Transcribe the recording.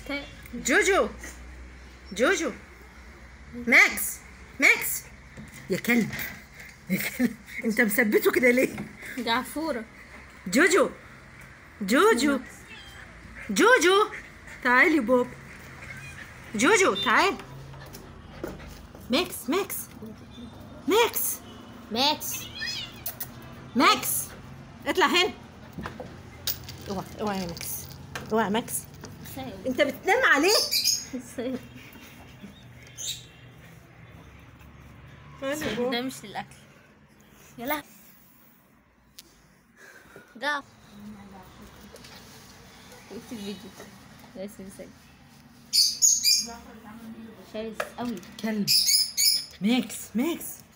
تا- جوجو جوجو ماكس ماكس يا كلب يا كلب انت مثبته كده ليه جعفورة جوجو جوجو جوجو تعالي بوب جوجو تعال ماكس ماكس ماكس ماكس ماكس اطلع هنا اوعى اوعى يا ماكس اوعى يا ماكس سايب انت بتنام عليه سايب ده مش للأكل يلا جا وقفت الفيديو ده اسمه سايب شرس قوي كلب ماكس ماكس